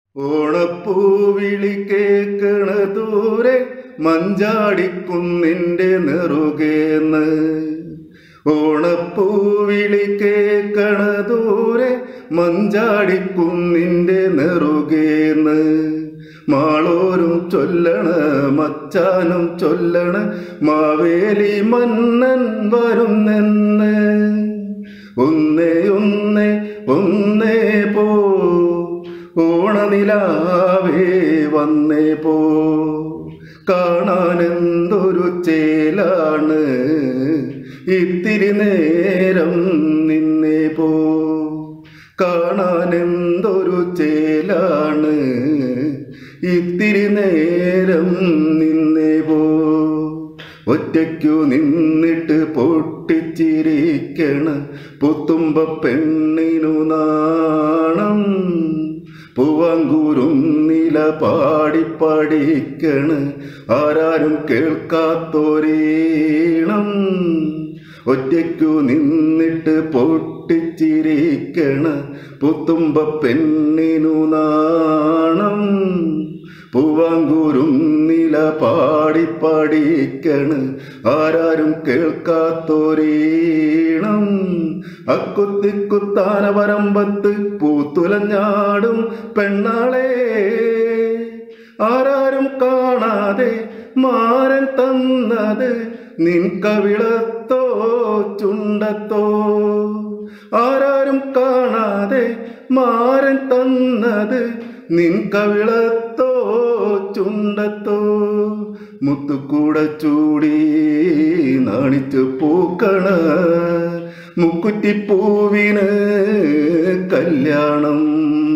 ഓണപ്പൂവിളി കേക്കണ ദൂരെ മഞ്ചാടിക്കുന്നിന്റെ നെറുകേന്ന് ഓണപ്പൂവിളി കേക്കണ ദൂരെ മഞ്ചാടിക്കുന്നിന്റെ നെറുകേന്ന് മാളോരും ചൊല്ലണ മച്ചാനും ചൊല്ലണ മാവേലി മന്നൻ വരുന്നെന്ന് ഒന്നേ ഒന്നേ ഒന്നേ പോ ഓണനിലാവേ വന്നേ പോ കാണാൻ എന്തൊരു ചേലാണ് ഇത്തിരി നേരം നിന്നേ പോ കാണാൻ എന്തൊരു ചേലാണ് ഇത്തിരി നേരം നിന്നേ പോ ഒറ്റയ്ക്കു നിന്നിട്ട് പൊട്ടിച്ചിരിക്കണ പുത്തുമ്പ പെണ്ണിനു നാണം പൂവാങ്കൂരും നില പാടി പഠിക്കണ് ആരാരും കേൾക്കാത്തൊരീണം ഒറ്റയ്ക്കു നിന്നിട്ട് പൊട്ടിച്ചിരിക്കണ പുത്തുമ്പ പെണ്ണിനു നാണം പൂവാങ്കൂരും നില പാടി പഠിക്കണ് ആരാരും കേൾക്കാത്തൊരീണം അക്കുത്തിക്കുത്താന വരമ്പത്ത് പൂത്തുലഞ്ഞാടും പെണ്ണാളെ ആരാരും കാണാതെ മാരൻ തന്നത് നിൻ കവിളത്തോ ചുണ്ടത്തോ ആരാരും കാണാതെ മാരൻ തന്നത് നിൻ കവിളത്തോ ചുണ്ടത്തോ മുത്തുക്കൂട ചൂടി നാണിച്ചു പൂക്കണ മുക്കുറ്റിപ്പൂവിന് കല്യാണം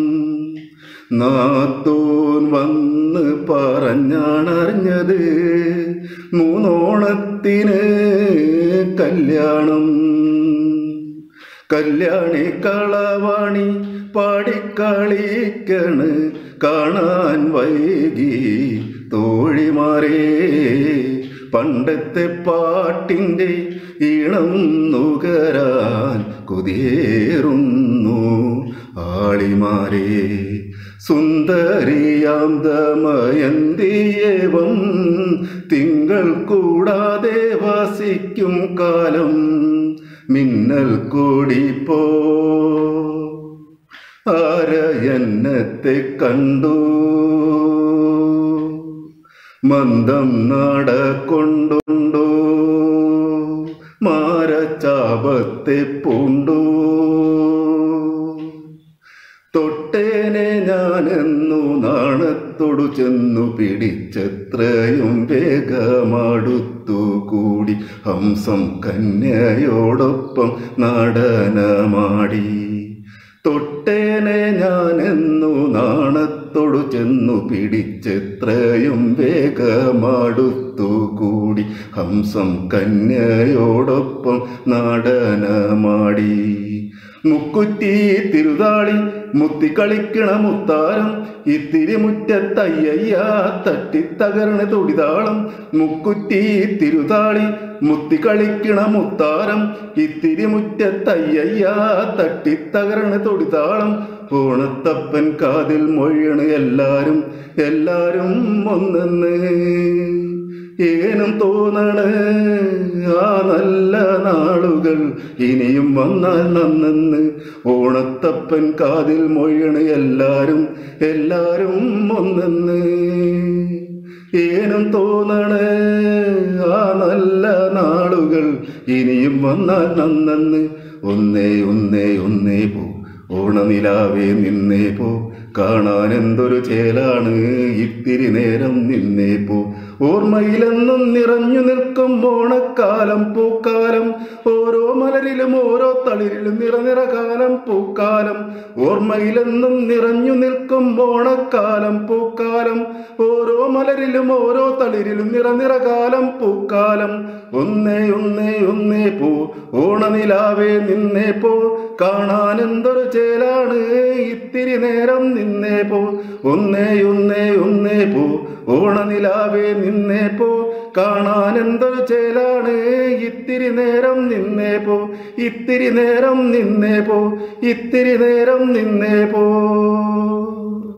നാത്തോൻ വന്ന് പറഞ്ഞാണറിഞ്ഞത് മൂന്നോണത്തിന് കല്യാണം കല്യാണി കളവാണി പാടിക്കളിക്കണ് കാണാൻ വൈകി തോഴിമാരേ പണ്ടത്തെ പാട്ടിൻ്റെ ഈണം നുകരാൻ കൊതിയേറുന്നു ആളിമാരേ സുന്ദരിയാം ദമയന്തിയേവം തിങ്കൾ കൂടാതെ വസിക്കും കാലം മിന്നൽ കൂടിപ്പോ ആരയന്നത്തെ കണ്ടു മന്ദം നടക്കൊണ്ടുണ്ടോ മാരച്ചാപത്തെ പൂണ്ടു തൊട്ടേനെ ഞാനെന്നു നാണത്തോടു ചെന്നു പിടിച്ചെത്രയും വേഗമടുത്തു കൂടി ഹംസം കന്യയോടൊപ്പം നടനമാടി തൊട്ടേനെ ഞാനെന്നു നാണത്തോടു ചെന്നു പിടിച്ചെത്രയും വേഗമടുത്തു കൂടി ഹംസം കന്യയോടൊപ്പം നടനമാടി മുക്കുറ്റി തിരുതാളി മുത്തിക്കളിക്കണ മുത്താരം ഇത്തിരി മുറ്റത്തയ്യ തട്ടിത്തകരണ തൊടിതാളം മുക്കുറ്റി തിരുതാളി മുത്തിക്കളിക്കണ മുത്താരം ഇത്തിരി മുറ്റത്തയ്യ തട്ടിത്തകരണ തൊടിതാളം ഓണത്തപ്പൻ കാതിൽ മൊഴിയണ് എല്ലാരും എല്ലാരും ഒന്നെന്ന് ഏനും തോന്നണ് ആ നല്ല നാളുകൾ ഇനിയും വന്നാൽ നന്നെന്ന് ഓണത്തപ്പൻ കാതിൽ മൊഴിയണ് എല്ലാരും എല്ലാരും ഒന്നെന്ന് ഏനും തോന്നണ് ആ നല്ല നാളുകൾ ഇനിയും വന്നാൽ നന്നെന്ന് ഒന്നേ ഒന്നേ ഒന്നേ പോ ഓണനിലാവേ നിന്നേ പോ കാണാൻ എന്തൊരു ചേലാണ് ഇത്തിരി നേരം നിന്നേ പോ ഓർമ്മയിലെന്നും നിറഞ്ഞു നിൽക്കും ഓണക്കാലം പൂക്കാലം ഓരോ മലരിലും ഓരോ തളിരിലും നിറനിറ കാലം പൂക്കാലം ഓർമ്മയിലെന്നും നിറഞ്ഞു നിൽക്കും ഓണക്കാലം പൂക്കാലം ഓരോ മലരിലും ഓരോ തളിരിലും നിറനിറ കാലം പൂക്കാലം ഒന്നേ ഒന്നേ ഒന്നേ പോ ഓണനിലാവേ നിന്നേ പോ കാണാൻ എന്തൊരു ചേലാണ് ഇത്തിരി നേരം നിന്നേ പോ ഒന്നേ ഒന്നേ ഒന്നേ പോ ഓണനിലാവേ നിന്നേ പോ കാണാൻ എന്തൊരു ചേലാണ് ഇത്തിരി നേരം നിന്നേ പോ ഇത്തിരി നേരം നിന്നേ പോ ഇത്തിരി നേരം നിന്നേ പോ